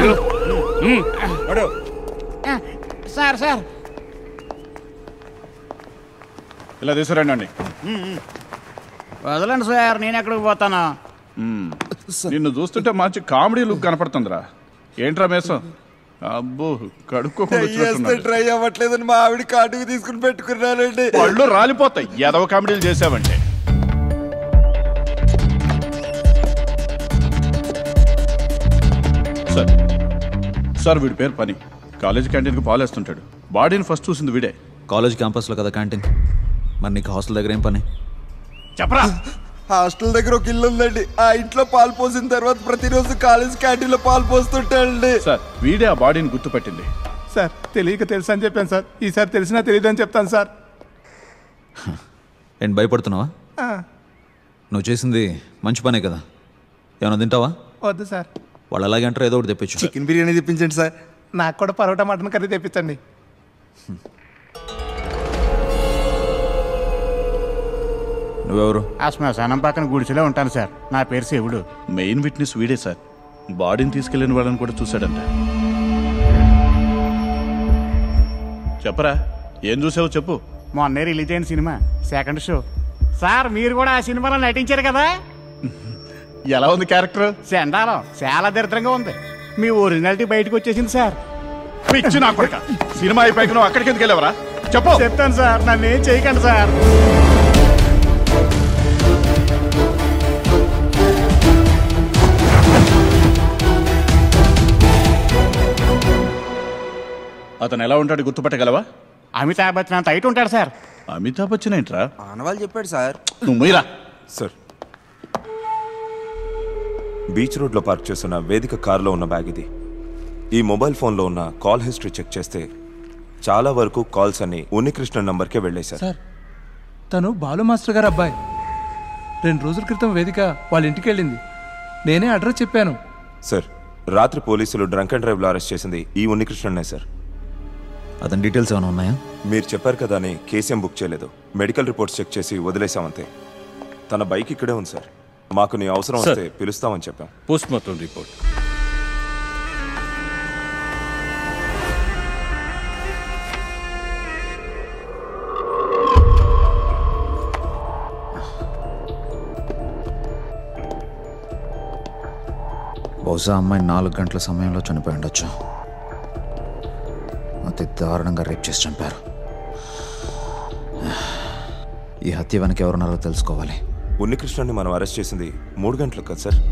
Sir sir ఇలా తీసుకురండి వదలండి సార్ నేను ఎక్కడికి పోతాను నిన్ను చూస్తుంటే మంచి కామెడీ లుక్ కనపడుతుందిరా ఏంట్రా మేసం అబ్బో కడుక్కోకుండా చేస్తే వచ్చినట్టున్నాడు. ట్రై అవ్వట్లేదని మా ఆవిడ కాటుకు తీసుకుని పెట్టుకున్నానండి పళ్ళు రాలిపోతాయి ఎదవ కామెడీలు చేసావంటే సార్ సార్ వీడి పేరు పని కాలేజ్ క్యాంటీన్కి పాలేస్తుంటాడు బాడీని ఫస్ట్ చూసింది వీడే కాలేజ్ క్యాంపస్లో కదా క్యాంటీన్ మరి నీకు హాస్టల్ దగ్గర ఏం పని చెప్పరా హాస్టల్ దగ్గర ఒక ఇల్లు ఉందండి ఆ ఇంట్లో పాలు పోసిన తర్వాత ప్రతిరోజు కాలేజ్ క్యాంటీన్ లో పాలు పోస్తుంటాడండి సార్ వీడే ఆ బాడీని గుర్తుపట్టింది సార్ తెలియక తెలుసు అని చెప్పాను సార్ ఈసారి తెలిసినా తెలియదు అని చెప్తాను సార్ ఏంటి భయపడుతున్నావా ఆ, నువ్వు చేసింది మంచి పనే కదా ఏమైనా తింటావా వద్దు సార్ వాళ్ళు అలాగే అంటారు ఏదో ఒకటి తెప్పించు చికెన్ బిర్యానీ తెప్పించండి సార్ నాకు కూడా పరోటా మటన్ కర్రీ తెప్పించండి నువ్వెవరు ఆ శ్మశానం పక్కన గుడిసెలో ఉంటాను సార్ నా పేరు శివుడు మెయిన్ విట్నెస్ వీడే సార్ బాడీని తీసుకెళ్లిన వాళ్ళని కూడా చూశాడంట చెప్పరా ఏం చూసావో చెప్పు మొన్నే రిలీజ్ అయిన సినిమా సెకండ్ షో సార్ మీరు కూడా ఆ సినిమాలో నటించారు కదా ఎలా ఉంది క్యారెక్టర్ సెండాలం చాలా దరిద్రంగా ఉంది మీ ఒరిజినాలిటీ బయటకు వచ్చేసింది సార్ పిచ్చి నా కొడుక సినిమా అయిపోయాక నువ్వు అక్కడికి ఎందుకు వెళ్ళవరా చెప్పు చెప్తాను సార్ నన్ను ఏం చేయకండి సార్ అతను ఎలా ఉంటాడు గుర్తుపట్టగలవా అమితాబ్ బచ్చన్ అంత హైట్ ఉంటాడు సార్ అమితాబ్ బచ్చన్ ఏంట్రా ఆనవాళ్ళు చెప్పాడు సార్ నువ్వు మీరా సార్ బీచ్ రోడ్లో పార్క్ చేస్తున్న వేదిక కారులో ఉన్న బ్యాగ్ ఇది ఈ మొబైల్ ఫోన్లో ఉన్న కాల్ హిస్టరీ చెక్ చేస్తే చాలా వరకు కాల్స్ అన్ని ఉన్నికృష్ణ నంబర్కే వెళ్ళాయి సార్ సార్ తను బాలు మాస్టర్ గారు అబ్బాయి రెండు రోజుల క్రితం వేదిక వాళ్ళ ఇంటికి వెళ్ళింది నేనే అడ్రస్ చెప్పాను సార్ రాత్రి పోలీసులు డ్రంక్ అండ్ డ్రైవ్లో అరెస్ట్ చేసింది ఈ ఉన్నికృష్ణనే సార్ అతని డీటెయిల్స్ ఏమైనా ఉన్నాయా మీరు చెప్పారు కదా అని కేసేం బుక్ చేయలేదు మెడికల్ రిపోర్ట్స్ చెక్ చేసి వదిలేసామంతే తన బైక్ ఇక్కడే ఉంది సార్ మాకు నీ అవసరం సార్. వస్తే పిలుస్తామని చెప్పాం పోస్ట్ మార్టం రిపోర్ట్ బహుశా అమ్మాయి నాలుగు గంటల సమయంలో చనిపోయి ఉండొచ్చు అతి దారుణంగా రేప్ చేసి చంపారు ఈ హత్య వెనక ఎవరున్నారో తెలుసుకోవాలి ఉన్నికృష్ణని మనం అరెస్ట్ చేసింది మూడు గంటలకు కదా సార్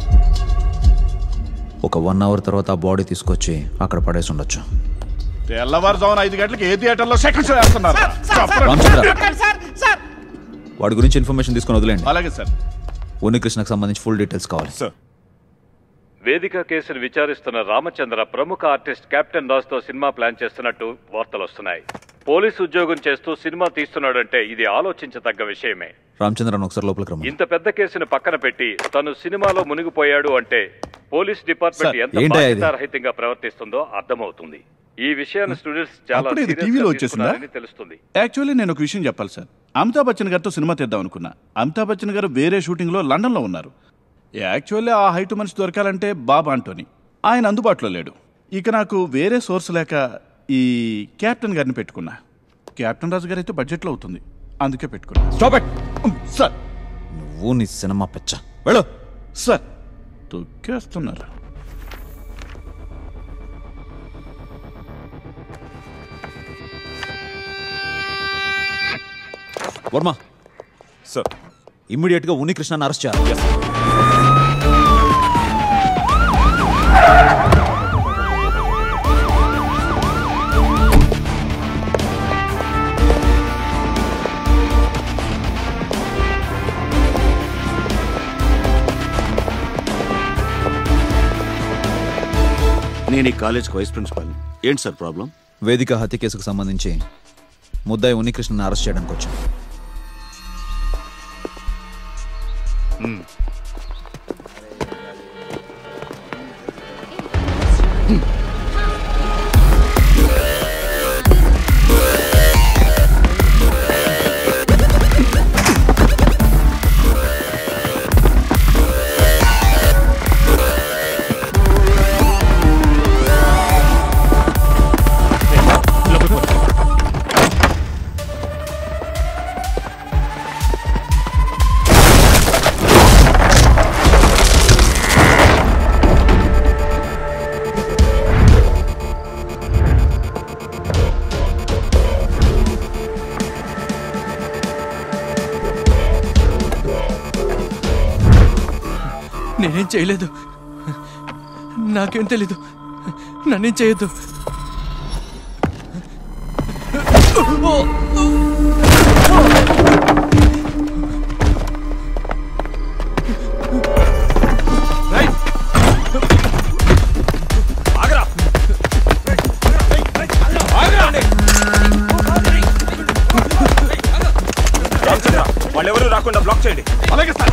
ఒక వన్ అవర్ తర్వాత ఆ బాడీ తీసుకొచ్చి అక్కడ పడేసి ఉండొచ్చు తెల్లవారుజామున ఐదు గంటలకు ఏ థియేటర్లో సెకండ్స్ వేస్తున్నారు రామచంద్ర వాడి గురించి ఇన్ఫర్మేషన్ తీసుకొని వదిలేండి అలాగే సార్ ఉన్నికృష్ణకు సంబంధించి ఫుల్ డీటెయిల్స్ కావాలి సార్ వేదిక కేసును విచారిస్తున్న రామచంద్ర ప్రముఖ ఆర్టిస్ట్ కెప్టెన్ రాజ్ తో సినిమా ప్లాన్ చేస్తున్నట్టు వార్తలు వస్తున్నాయి పోలీస్ ఉద్యోగం చేస్తూ సినిమా తీస్తున్నాడంటే ఇది ఆలోచించదగ్గ విషయమే రామచంద్రన్ ఒకసారి లోపలికి రమ్మని ఇంత పెద్ద కేసును పక్కన పెట్టి తను సినిమాలో మునిగిపోయాడు అంటే పోలీస్ డిపార్ట్మెంట్ సార్, ఎంత ఏంటయ్యా ఇది? బాధ్యతారహితంగా ప్రవర్తిస్తుందో అర్థమవుతుంది ఈ విషయాన్ని స్టూడెంట్స్ చాలా అప్పుడే ఇది serious గా టీవీలో వచ్చేసిందా? తీసుకున్నారని తెలుస్తుంది యాక్చువల్లీ నేను ఒక విషయం చెప్పాలి సార్ అమితాబ్ బచ్చన్ గారితో సినిమా తీద్దాం అనుకున్నా అమితాబ్ బచ్చన్ గారు వేరే షూటింగ్లో లండన్లో ఉన్నారు యాక్చువల్లీ ఆ హైట్ మనిషి దొరకాలంటే బాబా ఆంటోనీ ఆయన అందుబాటులో లేడు ఇక నాకు వేరే సోర్స్ లేక ఈ కెప్టెన్ గారిని పెట్టుకున్నా కెప్టెన్ రాజు గారు అయితే బడ్జెట్లో అవుతుంది అందుకే పెట్టుకున్నా స్టాప్ ఇట్ సార్ నువ్వు నీ సినిమా పెచ్చ వెళ్ళు సార్ తొక్కేస్తున్నారు వర్మ సార్ ఇమ్మీడియట్ గా ఉన్నికృష్ణని అరెస్ట్ చేయాలి నేను ఈ కాలేజ్కి వైస్ ప్రిన్సిపాల్ ఏంటి సార్ ప్రాబ్లం వేదిక హత్య కేసుకు సంబంధించి ముద్దాయి ఉన్నికృష్ణని అరెస్ట్ చేయడానికి వచ్చాం నేనేం చేయలేదు నాకేం తెలీదు నన్నేం చేయొద్దు రామచంద్ర వాళ్ళెవరూ రాకుండా బ్లాక్ చేయండి అలాగే సార్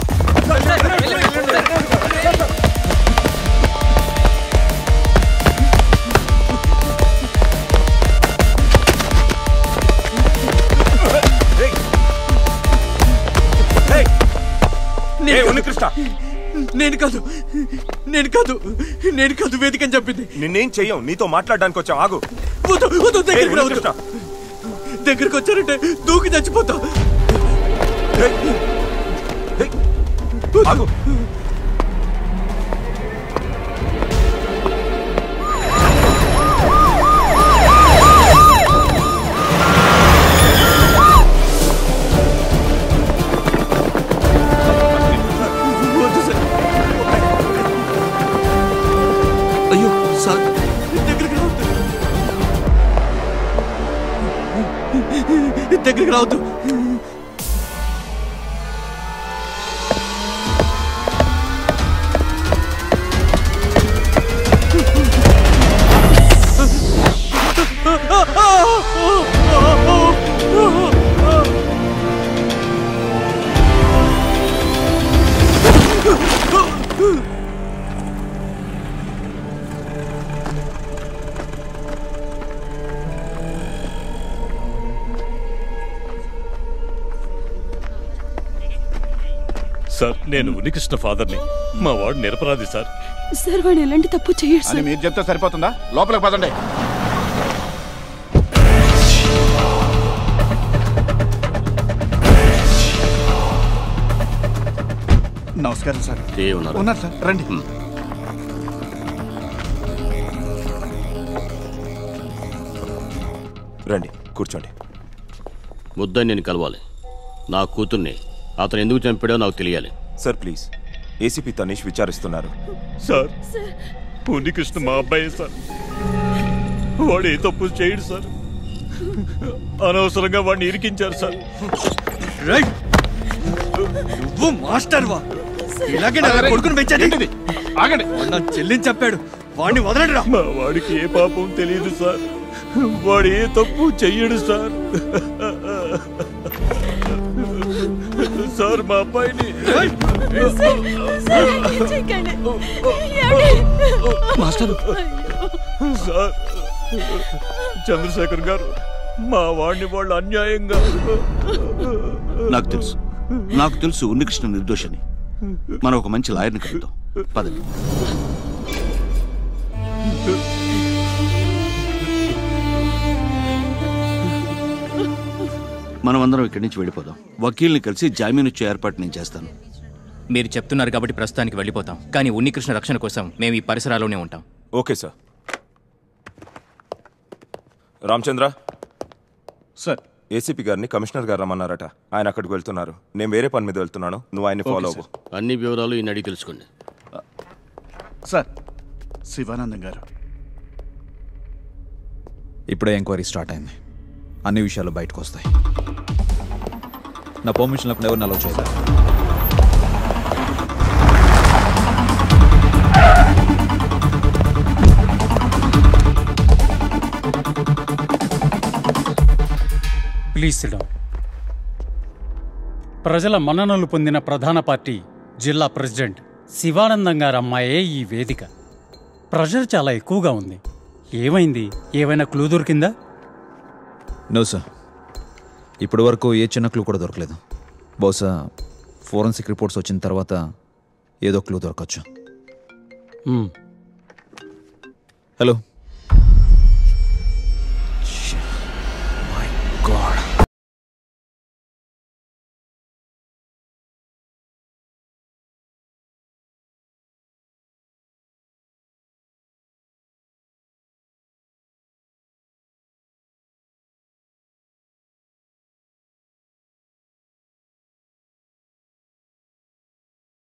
ఏ ఉనికృష్ణ నేను కాదు నేను కాదు నేను కాదు వేదిక అని చెప్పింది నిన్నేం చెయ్యం నీతో మాట్లాడడానికి వచ్చాం ఆగు వద్దు, వద్దు, ఏ దగ్గరికి రావద్దు. ఉనికృష్ణ దగ్గరికి వచ్చారంటే దూకి చచ్చిపోతా ఏయ్, ఏయ్, ఆగు వద్దు సార్ అయ్యో సార్ దగ్గరికి రావద్దు దగ్గరికి రావద్దు సార్ నేను ఉనికృష్ణ ఫాదర్ని మా వాడు నిరపరాధి సార్ సార్ వాడు ఎలాంటి తప్పు చేయడు అని సార్ మీరు చెప్తే సరిపోతుందా లోపలికి పదండి నమస్కారం సార్ ఏమన్నారు ఉన్నారు సార్ రండి రండి కూర్చోండి ముద్దని నేను కలవాలి నా కూతుర్ని అతను ఎందుకు చంపాడో నాకు తెలియాలి సార్ ప్లీజ్ ఏసీపీ తనీష్ విచారిస్తున్నారు సార్ ఉనికృష్ణ మా అబ్బాయి సార్ వాడు ఏ తప్పు చేయడు సార్ అనవసరంగా వాడిని ఇరికించారు సార్ నువ్వు మాస్టర్ వా ఇలాగే నా కొడుకుని పెంచాడు ఏంటిది ఆగండి నా చెల్లిని చెప్పాడు వాడిని వదలండి రా మా వాడికి ఏ పాపం తెలియదు సార్ వాడు ఏ తప్పు చెయ్యడు సార్ సార్ మా అబ్బాయిని మాస్టర్ సార్ చంద్రశేఖర్ గారు మా వాడిని వాళ్ళు అన్యాయంగా నాకు తెలుసు నాకు తెలుసు ఉన్నికృష్ణ నిర్దోషని మనం ఒక మంచి లాయర్ని కలుద్దాం పదండి మనం అందరం ఇక్కడి నుంచి వెళ్ళిపోదాం వకీల్ని కలిసి జామీన్ ఇచ్చే ఏర్పాటు నేను చేస్తాను మీరు చెప్తున్నారు కాబట్టి ప్రస్తుతానికి వెళ్ళిపోతాం కానీ ఉన్నికృష్ణ రక్షణ కోసం మేము ఈ పరిసరాల్లోనే ఉంటాం okay sir Ramachandra sir ACP గారిని కమిషనర్ గారు రమ్మన్నారట ఆయన అక్కడికి వెళ్తున్నారు నేను వేరే పని మీద వెళ్తున్నాను నువ్వు ఆయన్ని ఫాలో అవ్వు అన్ని వివరాలు ఈయన అడిగి తెలుసుకోండి సార్ శివానందం గారు ఇప్పుడే ఎంక్వైరీ స్టార్ట్ అయింది అన్ని విషయాలు బయటకు వస్తాయి నా పర్మిషన్ లేకుండా ఎవరిని అలౌ చేయలేదు ప్లీజ్ సిడం ప్రజల మన్ననలు పొందిన ప్రధాన పార్టీ జిల్లా ప్రెసిడెంట్ శివానందం గారి అమ్మాయే ఈ వేదిక ప్రెషర్ చాలా ఎక్కువగా ఉంది ఏమైంది ఏమైనా క్లూ దొరికిందా నో సార్ ఇప్పటి వరకు ఏ చిన్న క్లూ కూడా దొరకలేదు బహుశా ఫోరెన్సిక్ రిపోర్ట్స్ వచ్చిన తర్వాత ఏదో క్లూ దొరకచ్చు మ్మ్. హలో